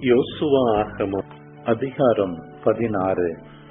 யோசுவா ஆகமம் அதிகாரம் பதினாறு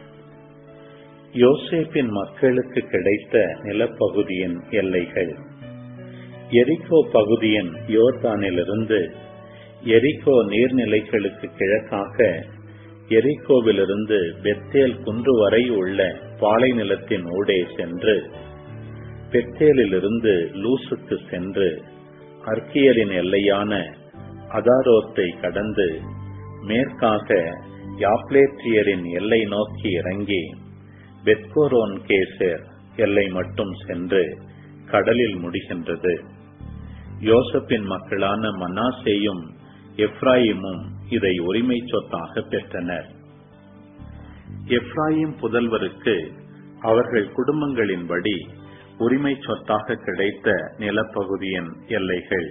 யோசேப்பின் மக்களுக்கு கிடைத்த நிலப்பகுதியின் எல்லைகள் எரிகோ பகுதியின் யோர்தானிலிருந்து எரிகோ நீர்நிலைகளுக்கு கிழக்காக எரிகோவிலிருந்து பெத்தேல் குன்று வரை உள்ள பாலை நிலத்தின் ஊடே சென்று பெத்தேலிலிருந்து லூசுக்கு சென்று அர்க்கியரின் எல்லையான அதாரோத்தை கடந்து மேற்காக யாப்லேற்றியரின் எல்லை நோக்கி இறங்கி பெத்கோரோன் கேசர் எல்லை மட்டும் சென்று கடலில் முடிகின்றது யோசப்பின் மக்களான மனாசேயும் எப்ராயிமும் இதை உரிமை சொத்தாக பெற்றனர் எப்ராயிம் புதல்வருக்கு அவர்கள் குடும்பங்களின்படி உரிமை சொத்தாக கிடைத்த நிலப்பகுதியின் எல்லைகள்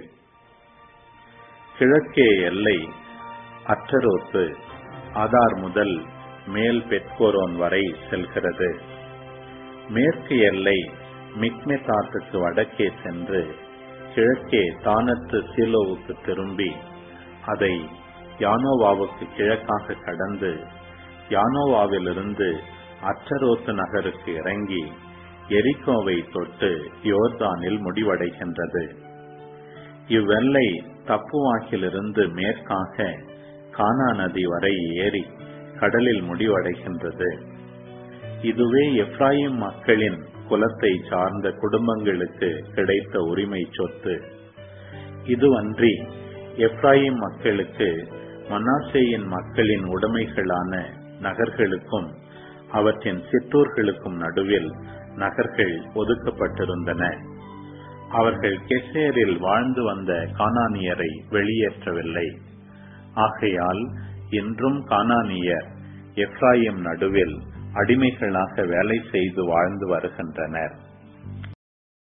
கிழக்கே எல்லை அற்றரோத்து ஆதார் முதல் மேல் பெட்கோரோன் வரை செல்கிறது மேற்கு எல்லை மிக்மெதாத்துக்கு வடக்கே சென்று கிழக்கே தானத்து சீலோவுக்கு திரும்பி அதை யானோவாவுக்கு கிழக்காக கடந்து யானோவாவிலிருந்து அற்றரோத்து நகருக்கு இறங்கி எரிகோவை தொட்டு யோர்தானில் முடிவடைகின்றது இவ்வெல்லை தப்புவாக்கிலிருந்து மேற்காக கானா நதி வரை ஏறி கடலில் முடிவடைகின்றது இதுவே எப்ராயிம் மக்களின் குலத்தை சார்ந்த குடும்பங்களுக்கு கிடைத்த உரிமை சொத்து இதுவன்றி எப்ராயிம் மக்களுக்கு மனாசேயின் மக்களின் உடைமைகளான நகர்களுக்கும் அவற்றின் சிற்றூர்களுக்கும் நடுவில் நகர்கள் ஒதுக்கப்பட்டிருந்தன அவர்கள் கெசேரில் வாழ்ந்து வந்த கானானியரை வெளியேற்றவில்லை ஆகையால் இன்றும் கானானியர் எப்ராயிம் நடுவில் அடிமைகளாக வேலை செய்து வாழ்ந்து வருகின்றனர்